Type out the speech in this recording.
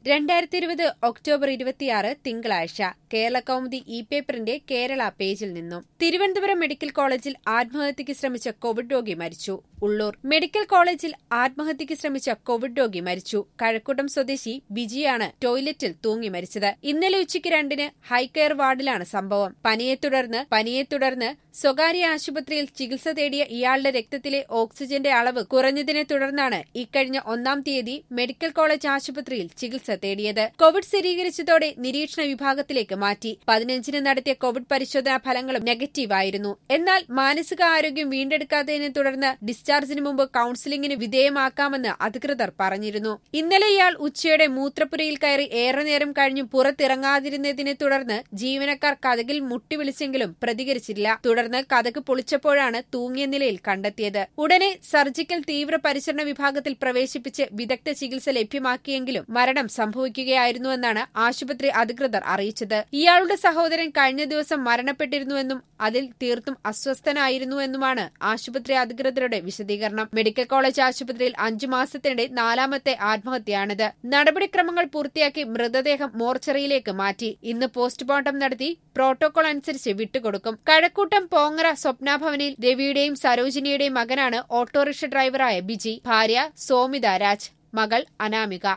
രണ്ടായിരത്തി ഇരുപത് ഒക്ടോബർ ഇരുപത്തിയാറ് തിങ്കളാഴ്ച കേരള കൗമുദി ഇ പേപ്പറിന്റെ കേരള പേജിൽ നിന്നും തിരുവനന്തപുരം മെഡിക്കൽ കോളേജിൽ ആത്മഹത്യയ്ക്ക് ശ്രമിച്ച കോവിഡ് രോഗി മരിച്ചു ഉള്ളൂർ മെഡിക്കൽ കോളേജിൽ ആത്മഹത്യയ്ക്ക് ശ്രമിച്ച കോവിഡ് രോഗി മരിച്ചു കഴക്കൂട്ടം സ്വദേശി ബിജിയാണ് ടോയ്ലറ്റിൽ തൂങ്ങി മരിച്ചത് ഇന്നലെ ഉച്ചയ്ക്ക് രണ്ടിന് ഹൈകെയർ വാർഡിലാണ് സംഭവം പനിയെ തുടർന്ന് പനിയെ തുടർന്ന് സ്വകാര്യ ആശുപത്രിയിൽ ചികിത്സ തേടിയ ഇയാളുടെ രക്തത്തിലെ ഓക്സിജന്റെ അളവ് കുറഞ്ഞതിനെ തുടർന്നാണ് ഇക്കഴിഞ്ഞ ഒന്നാം തീയതി മെഡിക്കൽ കോളേജ് ആശുപത്രിയിൽ ചികിത്സ തേടിയത് കോവിഡ് സ്ഥിരീകരിച്ചതോടെ നിരീക്ഷണ വിഭാഗത്തിലേക്ക് മാറ്റി പതിനഞ്ചിന് നടത്തിയ കോവിഡ് പരിശോധനാ ഫലങ്ങളും നെഗറ്റീവായിരുന്നു എന്നാൽ മാനസിക ആരോഗ്യം വീണ്ടെടുക്കാത്തതിനെ തുടർന്ന് ഡിസ്ചാർജിന് മുമ്പ് കൌൺസിലിംഗിന് വിധേയമാക്കാമെന്ന് അധികൃതർ പറഞ്ഞിരുന്നു ഇന്നലെ ഇയാൾ ഉച്ചയോടെ മൂത്രപ്പുരയിൽ കയറി ഏറെ നേരം കഴിഞ്ഞു പുറത്തിറങ്ങാതിരുന്നതിനെ തുടർന്ന് ജീവനക്കാർ കഥകിൽ മുട്ടിവിളിച്ചെങ്കിലും പ്രതികരിച്ചില്ല തുടർന്ന് കഥക് പൊളിച്ചപ്പോഴാണ് തൂങ്ങിയ നിലയിൽ കണ്ടെത്തിയത് ഉടനെ സർജിക്കൽ തീവ്ര പരിചരണ വിഭാഗത്തിൽ പ്രവേശിപ്പിച്ച് വിദഗ്ധ ചികിത്സ ലഭ്യമാക്കിയെങ്കിലും മരണം സംഭവിക്കുകയായിരുന്നുവെന്നാണ് ആശുപത്രി അധികൃതർ അറിയിച്ചത് ഇയാളുടെ സഹോദരൻ കഴിഞ്ഞ ദിവസം മരണപ്പെട്ടിരുന്നുവെന്നും അതിൽ തീർത്തും അസ്വസ്ഥനായിരുന്നുവെന്നുമാണ് ആശുപത്രി അധികൃതരുടെ വിശദീകരണം മെഡിക്കൽ കോളേജ് ആശുപത്രിയിൽ അഞ്ചു മാസത്തിനിടെ നാലാമത്തെ ആത്മഹത്യയാണിത് നടപടിക്രമങ്ങൾ പൂർത്തിയാക്കി മൃതദേഹം മോർച്ചറിയിലേക്ക് മാറ്റി ഇന്ന് പോസ്റ്റ്മോർട്ടം നടത്തി പ്രോട്ടോകോൾ അനുസരിച്ച് വിട്ടുകൊടുക്കും കഴക്കൂട്ടം പോങ്ങറ സ്വപ്നാഭവനിൽ രവിയുടെയും സരോജിനിയുടെയും മകനാണ് ഓട്ടോറിക്ഷ ഡ്രൈവറായ ബിജി ഭാര്യ സോമിത രാജ് മകൾ അനാമിക